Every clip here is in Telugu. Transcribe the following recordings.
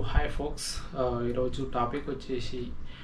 హాయ్ ఫోక్స్ ఈరోజు టాపిక్ వచ్చేసి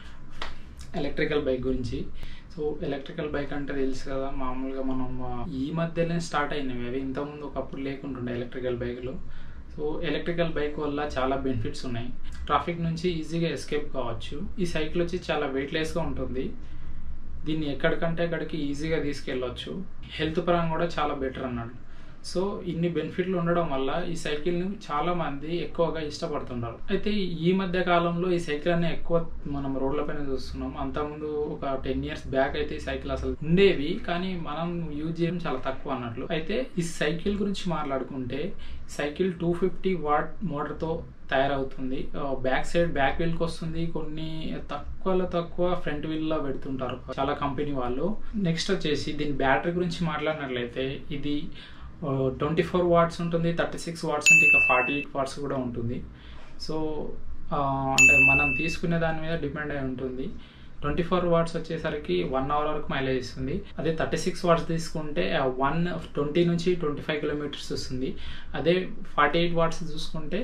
ఎలక్ట్రికల్ బైక్ గురించి సో ఎలక్ట్రికల్ బైక్ అంటే తెలుసు కదా మామూలుగా మనం ఆ, ఈ మధ్యనే స్టార్ట్ అయినవి అవి ఇంతకుముందు ఒకప్పుడు లేకుంటుండే ఎలక్ట్రికల్ బైకులు సో ఎలక్ట్రికల్ బైక్ వల్ల చాలా బెనిఫిట్స్ ఉన్నాయి ట్రాఫిక్ నుంచి ఈజీగా ఎస్కేప్ కావచ్చు ఈ సైకిల్ వచ్చి చాలా వెయిట్లెస్గా ఉంటుంది దీన్ని ఎక్కడికంటే అక్కడికి ఈజీగా తీసుకెళ్ళొచ్చు హెల్త్ పరంగా కూడా చాలా బెటర్ అన్నాడు సో ఇన్ని బెనిఫిట్లు ఉండడం వల్ల ఈ సైకిల్ని చాలా మంది ఎక్కువగా ఇష్టపడుతుంటారు అయితే ఈ మధ్య కాలంలో ఈ సైకిల్ అనే ఎక్కువ మనం రోడ్ల పైన చూస్తున్నాం అంతకుముందు ఒక టెన్ ఇయర్స్ బ్యాక్ అయితే ఈ సైకిల్ అసలు ఉండేవి కానీ మనం యూజ్ చేయడం చాలా తక్కువ అన్నట్లు అయితే ఈ సైకిల్ గురించి మాట్లాడుకుంటే సైకిల్ టూ ఫిఫ్టీ వాట్ మోటార్తో తయారవుతుంది బ్యాక్ సైడ్ బ్యాక్ వీల్కి వస్తుంది కొన్ని తక్కువలో తక్కువ ఫ్రంట్ వీల్లో పెడుతుంటారు చాలా కంపెనీ వాళ్ళు నెక్స్ట్ వచ్చేసి దీని బ్యాటరీ గురించి మాట్లాడినట్లయితే ఇది ట్వంటీ ఫోర్ వాట్స్ ఉంటుంది థర్టీ సిక్స్ వాట్స్ అంటే ఇక ఫార్టీ ఎయిట్ వాట్స్ కూడా ఉంటుంది సో ఆ, అంటే మనం తీసుకునే దాని మీద డిపెండ్ అయి ఉంటుంది ట్వంటీ ఫోర్ వాట్స్ వచ్చేసరికి వన్ అవర్ వరకు మైలేజ్ ఇస్తుంది అదే థర్టీ సిక్స్ వాట్స్ తీసుకుంటే వన్ ట్వంటీ నుంచి ట్వంటీ ఫైవ్ కిలోమీటర్స్ వస్తుంది అదే ఫార్టీ ఎయిట్ వాట్స్ చూసుకుంటే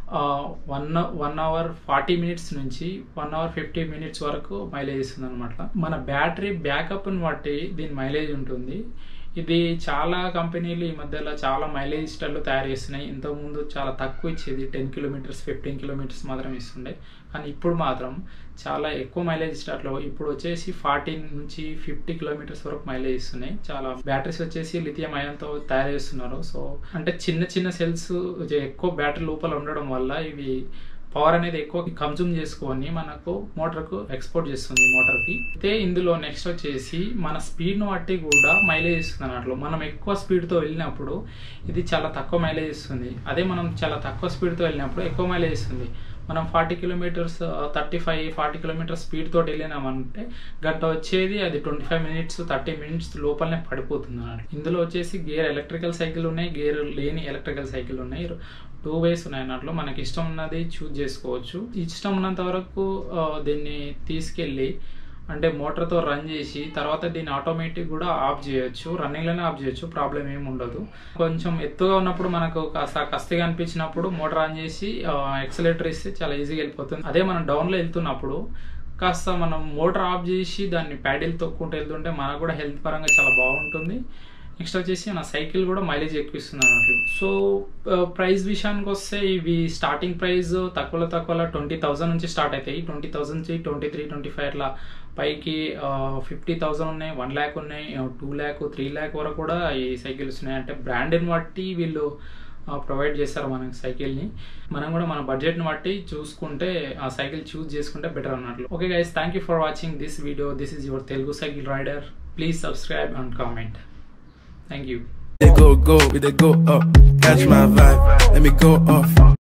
one one hour forty minutes నుంచి వన్ అవర్ ఫిఫ్టీ మినిట్స్ వరకు మైలేజ్ ఇస్తుంది అనమాట మన బ్యాటరీ బ్యాకప్ని బట్టి దీని మైలేజ్ ఉంటుంది ఇది చాలా కంపెనీలు ఈ మధ్యలో చాలా మైలేజ్ ఇస్టర్లు తయారు చేస్తున్నాయి ఇంతకుముందు చాలా తక్కువ ఇచ్చేది టెన్ కిలోమీటర్స్ ఫిఫ్టీన్ కిలోమీటర్స్ మాత్రం ఇస్తుండే కానీ ఇప్పుడు మాత్రం చాలా ఎక్కువ మైలేజ్ స్టార్ట్లో ఇప్పుడు వచ్చేసి ఫార్టీన్ నుంచి ఫిఫ్టీ కిలోమీటర్స్ వరకు మైలేజ్ ఇస్తున్నాయి చాలా బ్యాటరీస్ వచ్చేసి లిథియం అయాన్తో తయారు చేస్తున్నారు సో అంటే చిన్న చిన్న సెల్స్ ఎక్కువ బ్యాటరీ లోపల ఉండడం వల్ల ఇవి పవర్ అనేది ఎక్కువ కన్జ్యూమ్ చేసుకొని మనకు మోటార్కు ఎక్స్పోర్ట్ చేస్తుంది మోటార్కి అయితే ఇందులో నెక్స్ట్ వచ్చేసి మన స్పీడ్ను బట్టి కూడా మైలేజ్ ఇస్తుంది అన్నట్లు మనం ఎక్కువ స్పీడ్తో వెళ్ళినప్పుడు ఇది చాలా తక్కువ మైలేజ్ ఇస్తుంది అదే మనం చాలా తక్కువ స్పీడ్తో వెళ్ళినప్పుడు ఎక్కువ మైలేజ్ ఇస్తుంది మనం forty kilometres thirty five forty kilometres speed తోటి వెళ్ళినామంటే గంట వచ్చేది అది twenty five minutes thirty minutes లోపలనే పడిపోతుంది అన్నమాట ఇందులో వచ్చేసి గేర్ ఎలక్ట్రికల్ సైకిల్ ఉన్నాయి గేర్ లేని ఎలక్ట్రికల్ సైకిల్ ఉన్నాయి టూ వేస్ ఉన్నాయి అన్నట్లు మనకి ఇష్టం ఉన్నది చూజ్ చేసుకోవచ్చు ఇష్టం ఉన్నంత వరకు ఆ, దీన్ని తీసుకెళ్ళి అంటే మోటార్తో రన్ చేసి తర్వాత దీన్ని ఆటోమేటిక్ కూడా ఆఫ్ చేయొచ్చు రన్నింగ్లోనే ఆఫ్ చేయొచ్చు ప్రాబ్లం ఏమి ఉండదు కొంచెం ఎత్తుగా ఉన్నప్పుడు మనకు కాస్త కస్తిగా అనిపించినప్పుడు మోటార్ ఆన్ చేసి ఎక్సలేటర్ ఇస్తే చాలా ఈజీగా వెళ్ళిపోతుంది అదే మనం డౌన్లో వెళ్తున్నప్పుడు కాస్త మనం మోటార్ ఆఫ్ చేసి దాన్ని ప్యాడిల్ తొక్కుంటూ వెళ్తుంటే మనకు కూడా హెల్త్ పరంగా చాలా బాగుంటుంది నెక్స్ట్ వచ్చేసి నా సైకిల్ కూడా మైలేజ్ ఎక్కువ ఇస్తుంది అన్నట్లు సో ప్రైస్ విషయానికి వస్తే ఇవి స్టార్టింగ్ ప్రైస్ తక్కువలో తక్కువలో ట్వంటీ థౌసండ్ నుంచి స్టార్ట్ అవుతాయి ట్వంటీ థౌసండ్ నుంచి ట్వంటీ త్రీ ట్వంటీ ఫైవ్ అట్లా పైకి ఫిఫ్టీ థౌసండ్ ఉన్నాయి వన్ ల్యాక్ ఉన్నాయి టూ ల్యాక్ త్రీ ల్యాక్ వరకు కూడా ఈ సైకిల్స్ ఉన్నాయి అంటే బ్రాండ్ని బట్టి వీళ్ళు ప్రొవైడ్ చేస్తారు మనకి సైకిల్ని మనం కూడా మన బడ్జెట్ని బట్టి చూసుకుంటే ఆ సైకిల్ చూస్ చేసుకుంటే బెటర్ అన్నట్లు okay guys thank you for watching this video this is your Telugu cycle rider please subscribe and comment thank you They go, go, we they go up. Catch my vibe, let me go off.